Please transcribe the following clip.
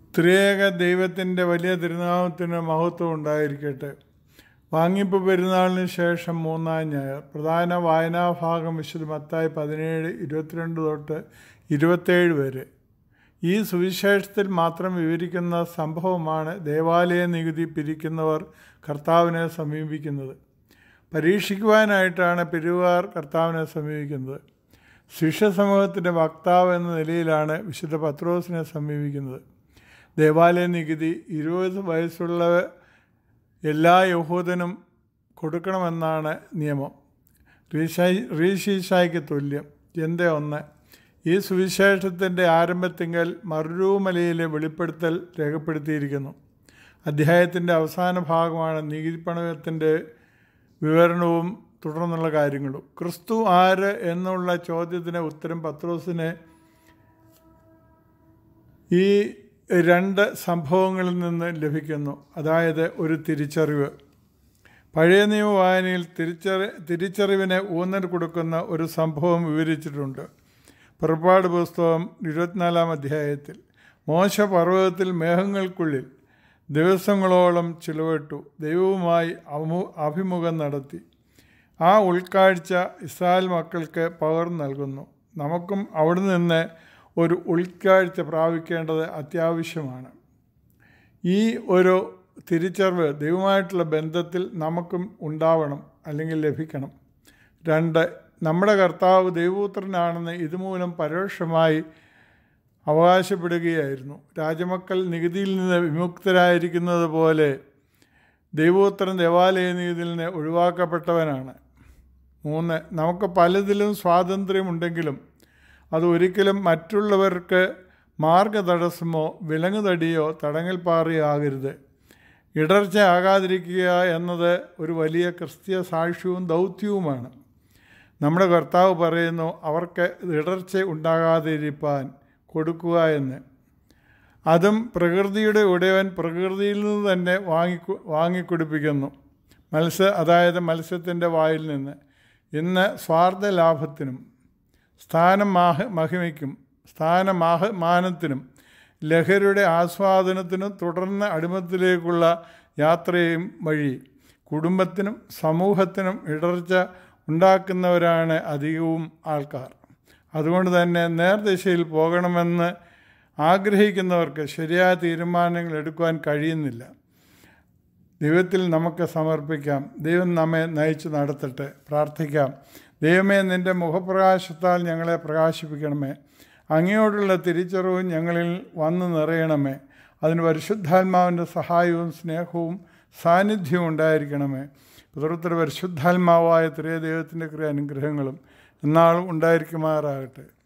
ത്രിയേക ദൈവത്തിൻ്റെ വലിയ തിരുനാമത്തിന് മഹത്വം ഉണ്ടായിരിക്കട്ടെ വാങ്ങിപ്പ് പെരുന്നാളിന് ശേഷം മൂന്നാം ഞായർ പ്രധാന വായനാഭാഗം വിശുദ്ധ മത്തായി പതിനേഴ് ഇരുപത്തിരണ്ട് തൊട്ട് ഇരുപത്തേഴ് വരെ ഈ സുവിശേഷത്തിൽ മാത്രം വിവരിക്കുന്ന സംഭവമാണ് ദേവാലയ നികുതി പിരിക്കുന്നവർ കർത്താവിനെ സമീപിക്കുന്നത് പരീക്ഷിക്കുവാനായിട്ടാണ് പെരുവാർ കർത്താവിനെ സമീപിക്കുന്നത് ശിഷ്യ സമൂഹത്തിൻ്റെ വക്താവ് എന്ന നിലയിലാണ് വിശുദ്ധ പത്രോസിനെ സമീപിക്കുന്നത് ദേവാലയ നികുതി ഇരുപത് വയസ്സുള്ള എല്ലാ യഹൂദനും കൊടുക്കണമെന്നാണ് നിയമം റീഷായി റീഷീഷായ്ക്ക് തുല്യം ചിന്ത ഒന്ന് ഈ സുവിശേഷത്തിൻ്റെ ആരംഭത്തിങ്കൽ മറുരൂമലയിലെ വെളിപ്പെടുത്തൽ രേഖപ്പെടുത്തിയിരിക്കുന്നു അധ്യായത്തിൻ്റെ അവസാന ഭാഗമാണ് നികുതിപ്പണത്തിൻ്റെ വിവരണവും തുടർന്നുള്ള കാര്യങ്ങളും ക്രിസ്തു ആര് എന്നുള്ള ചോദ്യത്തിന് ഉത്തരം പത്രോസിനെ ഈ രണ്ട് സംഭവങ്ങളിൽ നിന്ന് ലഭിക്കുന്നു അതായത് ഒരു തിരിച്ചറിവ് പഴയ നിയമ വായനയിൽ തിരിച്ചറി തിരിച്ചറിവിനെ ഊന്നൽ കൊടുക്കുന്ന ഒരു സംഭവം വിവരിച്ചിട്ടുണ്ട് പുറപ്പാട് പുസ്തകം ഇരുപത്തിനാലാം അധ്യായത്തിൽ മോശ പർവ്വതത്തിൽ മേഘങ്ങൾക്കുള്ളിൽ ദിവസങ്ങളോളം ചിലവിട്ടു ദൈവവുമായി അമു അഭിമുഖം നടത്തി ആ ഉൾക്കാഴ്ച ഇസ്രായേൽ മക്കൾക്ക് പകർന്നു നൽകുന്നു നമുക്കും അവിടെ നിന്ന് ഒരു ഉൾക്കാഴ്ച പ്രാപിക്കേണ്ടത് അത്യാവശ്യമാണ് ഈ ഒരു തിരിച്ചറിവ് ദൈവമായിട്ടുള്ള ബന്ധത്തിൽ നമുക്കും ഉണ്ടാവണം അല്ലെങ്കിൽ ലഭിക്കണം രണ്ട് നമ്മുടെ കർത്താവ് ദൈവപുത്രനാണെന്ന് ഇതുമൂലം പരോക്ഷമായി അവകാശപ്പെടുകയായിരുന്നു രാജമക്കൾ നികുതിയിൽ നിന്ന് വിമുക്തരായിരിക്കുന്നത് പോലെ ദൈവോത്തരൻ ദേവാലയ നികുതിയിൽ നിന്ന് ഒഴിവാക്കപ്പെട്ടവനാണ് മൂന്ന് നമുക്ക് പലതിലും സ്വാതന്ത്ര്യമുണ്ടെങ്കിലും അത് ഒരിക്കലും മറ്റുള്ളവർക്ക് മാർഗതടസ്സമോ വിലങ്ങുതടിയോ തടങ്ങൽ പാറിയോ ആകരുത് ഇടർച്ച ആകാതിരിക്കുക എന്നത് ഒരു വലിയ ക്രിസ്തീയ സാക്ഷ്യവും ദൗത്യവുമാണ് നമ്മുടെ കർത്താവ് പറയുന്നു അവർക്ക് ഇടർച്ച ഉണ്ടാകാതിരിപ്പാൻ കൊടുക്കുക എന്ന് അതും പ്രകൃതിയുടെ ഉടയവൻ പ്രകൃതിയിൽ നിന്ന് തന്നെ വാങ്ങി വാങ്ങിക്കൊടുപ്പിക്കുന്നു മത്സ്യ അതായത് മത്സ്യത്തിൻ്റെ വായിൽ നിന്ന് ഇന്ന് സ്വാർത്ഥ ലാഭത്തിനും സ്ഥാനമാഹ മഹിമയ്ക്കും സ്ഥാനമാഹ മാനത്തിനും ലഹരിയുടെ ആസ്വാദനത്തിനും തുടർന്ന് അടിമത്തിലേക്കുള്ള യാത്രയും വഴി കുടുംബത്തിനും സമൂഹത്തിനും ഇടർച്ച ഉണ്ടാക്കുന്നവരാണ് അധികവും ആൾക്കാർ അതുകൊണ്ട് തന്നെ നേർദിശയിൽ പോകണമെന്ന് ആഗ്രഹിക്കുന്നവർക്ക് ശരിയായ തീരുമാനങ്ങൾ എടുക്കുവാൻ കഴിയുന്നില്ല ദൈവത്തിൽ നമുക്ക് സമർപ്പിക്കാം ദൈവം നമ്മെ നയിച്ചു നടത്തട്ടെ പ്രാർത്ഥിക്കാം ദൈവമേ നിൻ്റെ മുഖപ്രകാശത്താൽ ഞങ്ങളെ പ്രകാശിപ്പിക്കണമേ അങ്ങയോടുള്ള തിരിച്ചറിവും ഞങ്ങളിൽ വന്നു നിറയണമേ അതിന് പരിശുദ്ധാത്മാവിൻ്റെ സഹായവും സ്നേഹവും സാന്നിധ്യവും ഉണ്ടായിരിക്കണമേ പിതൃത്വ പരിശുദ്ധാത്മാവായ ത്രേ ദൈവത്തിൻ്റെ ക്രിയ അനുഗ്രഹങ്ങളും എന്നാളും ഉണ്ടായിരിക്കുമാറാകട്ടെ